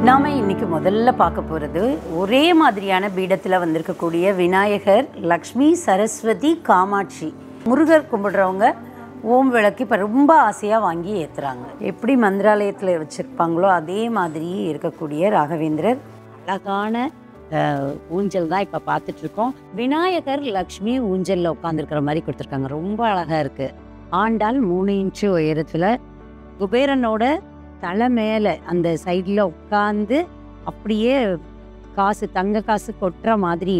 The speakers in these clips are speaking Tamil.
நாம இன்னைக்கு முதல்ல பார்க்க போகிறது ஒரே மாதிரியான பீடத்தில் வந்திருக்கக்கூடிய விநாயகர் லக்ஷ்மி சரஸ்வதி காமாட்சி முருகர் கும்பிடுறவங்க ஓம் விளக்கு இப்போ ரொம்ப ஆசையாக வாங்கி ஏற்றுறாங்க எப்படி மந்திராலயத்தில் வச்சுருப்பாங்களோ அதே மாதிரி இருக்கக்கூடிய ராகவேந்திரர் அழகான அஹ், ஊஞ்சல் தான் இப்போ பார்த்துட்டு இருக்கோம் விநாயகர் லக்ஷ்மி ஊஞ்சலில் உட்காந்துருக்கிற மாதிரி கொடுத்துருக்காங்க ரொம்ப அழகா இருக்கு ஆண்டாள் மூணு இன்ச்சு உயரத்துல குபேரனோட தலை மேலே அந்த சைடில் உட்காந்து அப்படியே காசு தங்க காசு கொட்டுற மாதிரி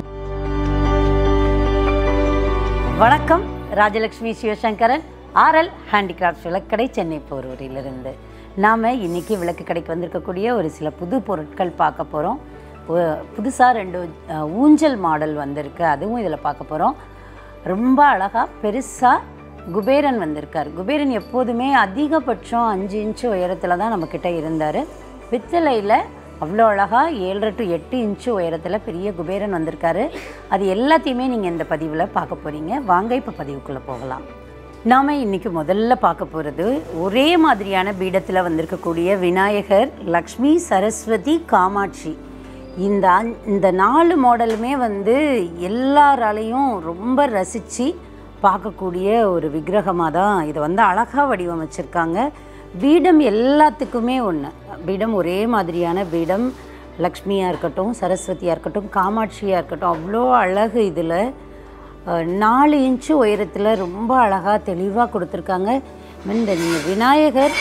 வணக்கம் ராஜலக்ஷ்மி சிவசங்கரன் ஆர்எல் ஹேண்டிகிராஃப்ட் விளக்கடை சென்னை போரூரிலிருந்து நாம் இன்னைக்கு விளக்கு கடைக்கு வந்திருக்கக்கூடிய ஒரு சில புது பொருட்கள் பார்க்க போகிறோம் புதுசாக ரெண்டு அஹ், ஊஞ்சல் மாடல் வந்திருக்கு அதுவும் இதில் பார்க்க போகிறோம் ரொம்ப அழகாக பெருசாக குபேரன் வந்திருக்கார் குபேரன் எப்போதுமே அதிகபட்சம் அஞ்சு இன்ச்சு உயரத்தில் தான் நம்மக்கிட்ட இருந்தார் பித்தளையில் அவ்வளோ அழகாக ஏழரை டு எட்டு இன்ச்சு உயரத்தில் பெரிய குபேரன் வந்திருக்காரு அது எல்லாத்தையுமே நீங்கள் இந்த பதிவில் பார்க்க போகிறீங்க வாங்க இப்போ பதிவுக்குள்ளே போகலாம் நாம் இன்னைக்கு முதல்ல பார்க்க போகிறது ஒரே மாதிரியான பீடத்தில் வந்திருக்கக்கூடிய விநாயகர் லக்ஷ்மி சரஸ்வதி காமாட்சி இந்த அஞ்- இந்த நாலு மாடலுமே வந்து எல்லாராலையும் ரொம்ப ரசித்து பார்க்கக்கூடிய ஒரு விக்கிரகமாக தான் இதை வந்து அழகாக வடிவமைச்சிருக்காங்க பீடம் எல்லாத்துக்குமே ஒன்று பீடம் ஒரே மாதிரியான பீடம் லக்ஷ்மியாக இருக்கட்டும் சரஸ்வதியாக இருக்கட்டும் காமாட்சியாக இருக்கட்டும் அவ்வளோ அழகு இதில் நாலு இன்ச்சு உயரத்தில் ரொம்ப அழகாக தெளிவாக கொடுத்துருக்காங்க இந்த நீங்கள் விநாயகர்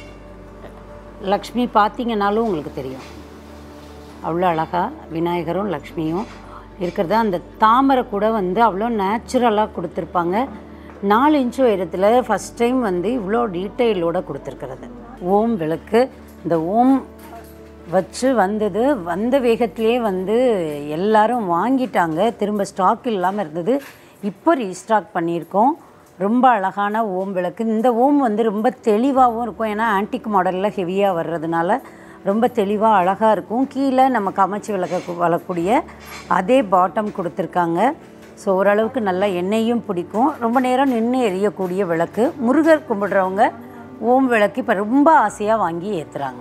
லக்ஷ்மி பார்த்தீங்கன்னாலும் உங்களுக்கு தெரியும் அவ்வளோ அழகாக விநாயகரும் லக்ஷ்மியும் இருக்கிறது அந்த தாமரை கூட வந்து அவ்வளோ நேச்சுரலாக கொடுத்துருப்பாங்க நாலு இன்ச்சு உயரத்தில் ஃபஸ்ட் டைம் வந்து இவ்வளோ டீட்டெயிலோட கொடுத்துருக்கிறது ஓம் விளக்கு இந்த ஓம் வச்சு வந்தது வந்த வேகத்திலே வந்து எல்லாரும் வாங்கிட்டாங்க திரும்ப ஸ்டாக் இல்லாமல் இருந்தது இப்போ ரீஸ்டாக் பண்ணியிருக்கோம் ரொம்ப அழகான ஓம் விளக்கு இந்த ஓம் வந்து ரொம்ப தெளிவாகவும் இருக்கும் ஏன்னா ஆன்டிக் மாடலில் ஹெவியாக வர்றதுனால ரொம்ப தெளிவாக அழகாக இருக்கும் கீழே நம்ம காமாட்சி விளக்க வளரக்கூடிய அதே பாட்டம் கொடுத்துருக்காங்க ஸோ ஓரளவுக்கு நல்லா எண்ணெயும் பிடிக்கும் ரொம்ப நேரம் நின்று எரியக்கூடிய விளக்கு முருகர் கும்பிடுறவங்க ஓம் விளக்கு இப்போ ரொம்ப ஆசையாக வாங்கி ஏற்றுறாங்க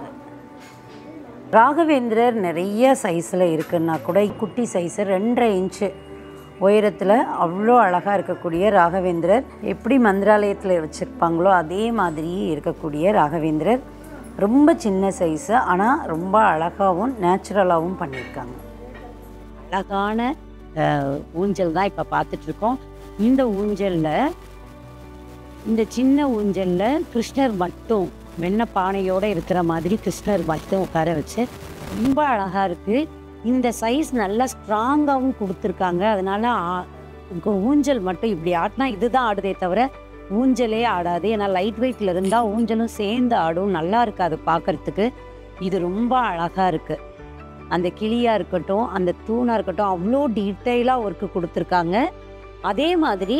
ராகவேந்திரர் நிறைய சைஸில் இருக்குன்னா கூட குட்டி சைஸு ரெண்டரை இன்ச்சு உயரத்தில் அவ்வளோ அழகாக இருக்கக்கூடிய ராகவேந்திரர் எப்படி மந்திராலயத்தில் வச்சுருப்பாங்களோ அதே மாதிரி இருக்கக்கூடிய ராகவேந்திரர் ரொம்ப சின்ன சைஸு ஆனால் ரொம்ப அழகாகவும் நேச்சுரலாகவும் பண்ணியிருக்காங்க அழகான அஹ், ஊஞ்சல் தான் இப்போ பார்த்துட்டு இருக்கோம் இந்த ஊஞ்சல்ல இந்த சின்ன ஊஞ்சல்ல கிருஷ்ணர் மட்டும் வெண்ண பானையோட இருக்கிற மாதிரி கிருஷ்ணர் மட்டும் உட்கார வச்சு ரொம்ப அழகா இருக்கு இந்த சைஸ் நல்லா ஸ்ட்ராங்காகவும் கொடுத்துருக்காங்க அதனால ஆ- உங்க ஊஞ்சல் மட்டும் இப்படி ஆட்டினா இதுதான் ஆடுதே தவிர ஊஞ்சலே ஆடாது ஏன்னா லைட் வெயிட்ல இருந்தா ஊஞ்சலும் சேர்ந்து ஆடும் நல்லா இருக்காது பார்க்கறதுக்கு இது ரொம்ப அழகா இருக்கு அந்த கிளியா இருக்கட்டும் அந்த தூணா இருக்கட்டும் அவ்வளோ டீட்டெயிலாக ஒர்க்கு கொடுத்துருக்காங்க அதே மாதிரி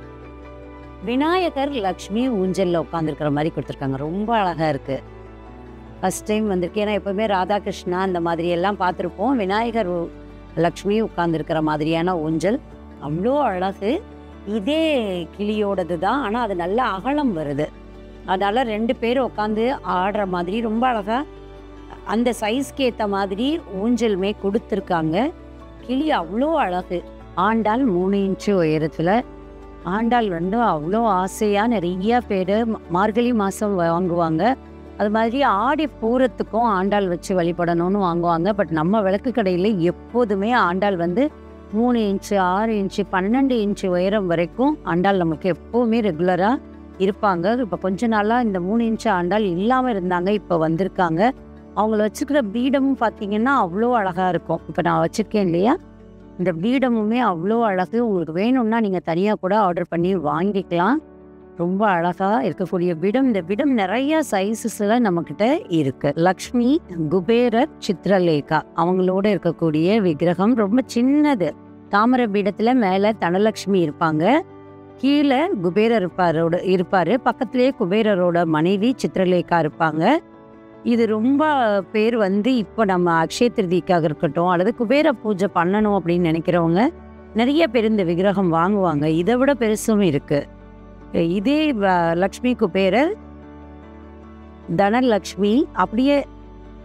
விநாயகர் லக்ஷ்மி ஊஞ்சல்ல உட்காந்துருக்கிற மாதிரி கொடுத்துருக்காங்க ரொம்ப அழகா இருக்கு ஃபர்ஸ்ட் டைம் வந்திருக்கு ஏன்னா எப்பவுமே ராதாகிருஷ்ணா அந்த மாதிரி எல்லாம் பார்த்துருப்போம் விநாயகர் ஊ- லக்ஷ்மி உட்காந்துருக்கிற மாதிரியான ஊஞ்சல் அவ்வளோ அழகு இதே கிளியோடது தான் ஆனால் அது நல்ல அகலம் வருது அதனால ரெண்டு பேரும் உட்காந்து ஆடுற மாதிரி ரொம்ப அழகா அந்த சைஸ்க்கு ஏற்ற மாதிரி ஊஞ்சலுமே கொடுத்துருக்காங்க கிளி அவ்வளோ அழகு ஆண்டாள் மூணு இன்ச்சு உயரத்தில் ஆண்டாள் வந்து அவ்வளோ ஆசையாக நிறைய பேர் மார்கழி மாதம் வாங்குவாங்க அது மாதிரி ஆடி பூரத்துக்கும் ஆண்டாள் வச்சு வழிபடணும்னு வாங்குவாங்க பட் நம்ம விளக்கு கடையில் எப்போதுமே ஆண்டாள் வந்து மூணு இன்ச்சு ஆறு இன்ச்சு பன்னெண்டு இன்ச்சு உயரம் வரைக்கும் ஆண்டாள் நமக்கு எப்போவுமே ரெகுலராக இருப்பாங்க இப்போ கொஞ்ச நாளாக இந்த மூணு இன்ச்சு ஆண்டாள் இல்லாமல் இருந்தாங்க இப்போ வந்திருக்காங்க அவங்கள வச்சுக்கிற பீடமும் பார்த்தீங்கன்னா அவ்வளோ அழகாக இருக்கும் இப்போ நான் வச்சுருக்கேன் இல்லையா இந்த பீடமுமே அவ்வளோ அழகு உங்களுக்கு வேணும்னா நீங்கள் தனியாக கூட ஆர்டர் பண்ணி வாங்கிக்கலாம் ரொம்ப அழகாக இருக்கக்கூடிய பீடம் இந்த பீடம் நிறைய சைஸஸில் நம்மக்கிட்ட இருக்கு லக்ஷ்மி குபேரர் சித்ரலேகா அவங்களோட இருக்கக்கூடிய விக்கிரகம் ரொம்ப சின்னது தாமரை பீடத்தில் மேலே தனலக்ஷ்மி இருப்பாங்க கீழே குபேரர் இருப்பாரோட இருப்பாரு பக்கத்திலேயே குபேரரோட மனைவி சித்ரலேகா இருப்பாங்க இது ரொம்ப பேர் வந்து இப்போ நம்ம அக்ஷய திருதிக்காக இருக்கட்டும் அல்லது குபேர பூஜை பண்ணணும் அப்படின்னு நினைக்கிறவங்க நிறைய பேர் இந்த விக்கிரகம் வாங்குவாங்க இதை விட பெருசும் இருக்கு இதே வ- லக்ஷ்மி குபேரர் தனலக்ஷ்மி அப்படியே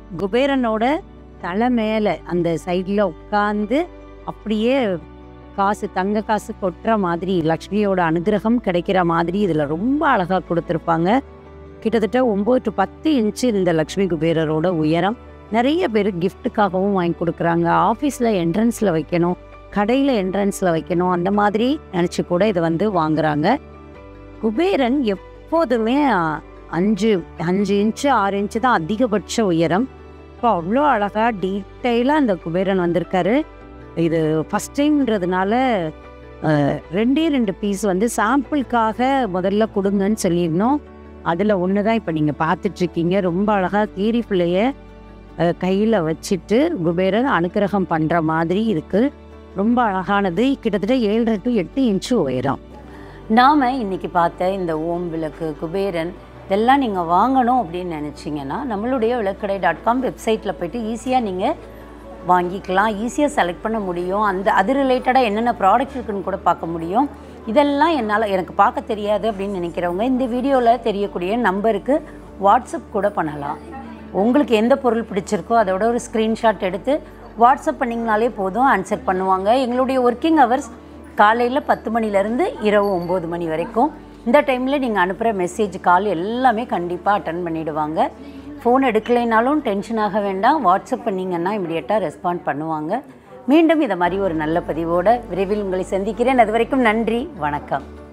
குபேரனோட தலை மேலே அந்த சைடில் உட்காந்து அப்படியே காசு தங்க காசு கொட்டுற மாதிரி லக்ஷ்மியோட அனுகிரகம் கிடைக்கிற மாதிரி இதில் ரொம்ப அழகாக கொடுத்துருப்பாங்க கிட்டத்தட்ட ஒம்பது டு பத்து இன்ச்சு இந்த லக்ஷ்மி குபேரரோட உயரம் நிறைய பேர் கிஃப்ட்டுக்காகவும் வாங்கி கொடுக்குறாங்க ஆஃபீஸில் என்ட்ரன்ஸில் வைக்கணும் கடையில் என்ட்ரன்ஸில் வைக்கணும் அந்த மாதிரி நினச்சி கூட இதை வந்து வாங்குறாங்க குபேரன் எப்போதுமே அ- அஞ்சு அஞ்சு இன்ச்சு ஆறு இன்ச்சு தான் அதிகபட்ச உயரம் இப்போ அவ்வளோ அழகாக டீட்டெயிலாக அந்த குபேரன் வந்திருக்காரு இது ஃபஸ்ட் டைம்ன்றதுனால அஹ், ரெண்டே ரெண்டு பீஸ் வந்து சாம்பிளுக்காக முதல்ல கொடுங்கன்னு சொல்லியிருந்தோம் அதில் ஒன்று தான் இப்போ நீங்கள் பார்த்துட்ருக்கீங்க ரொம்ப அழகாக கீரி பிள்ளைய கையில் வச்சுட்டு குபேரன் அனுக்கிரகம் பண்ணுற மாதிரி இருக்குது ரொம்ப அழகானது கிட்டத்தட்ட ஏழரை டு எட்டு இன்ச்சு உயரம் நாம் இன்னைக்கு பார்த்த இந்த ஓம் விளக்கு குபேரன் இதெல்லாம் நீங்கள் வாங்கணும் அப்படின்னு நினச்சிங்கன்னா நம்மளுடைய விளக்கடை டாட் காம் வெப்சைட்டில் போயிட்டு ஈஸியாக நீங்கள் வாங்கிக்கலாம் ஈஸியாக செலக்ட் பண்ண முடியும் அந்த அது ரிலேட்டடாக என்னென்ன ப்ராடக்ட் இருக்குன்னு கூட பார்க்க முடியும் இதெல்லாம் என்னால் எனக்கு பார்க்க தெரியாது அப்படின்னு நினைக்கிறவங்க இந்த வீடியோவில் தெரியக்கூடிய நம்பருக்கு வாட்ஸ்அப் கூட பண்ணலாம் உங்களுக்கு எந்த பொருள் பிடிச்சிருக்கோ அதோட ஒரு ஸ்க்ரீன்ஷாட் எடுத்து வாட்ஸ்அப் பண்ணிங்கனாலே போதும் ஆன்சர் பண்ணுவாங்க எங்களுடைய ஒர்க்கிங் ஹவர்ஸ் காலையில் பத்து மணிலேருந்து இரவு ஒம்பது மணி வரைக்கும் இந்த டைமில் நீங்கள் அனுப்புகிற மெசேஜ் கால் எல்லாமே கண்டிப்பாக அட்டன் பண்ணிடுவாங்க ஃபோன் எடுக்கலைனாலும் டென்ஷன் ஆக வேண்டாம் வாட்ஸ்அப் பண்ணிங்கன்னா இமிடியேட்டாக ரெஸ்பாண்ட் பண்ணுவாங்க மீண்டும் இதை மாதிரி ஒரு நல்ல பதிவோட விரைவில் உங்களை சந்திக்கிறேன் அது வரைக்கும் நன்றி வணக்கம்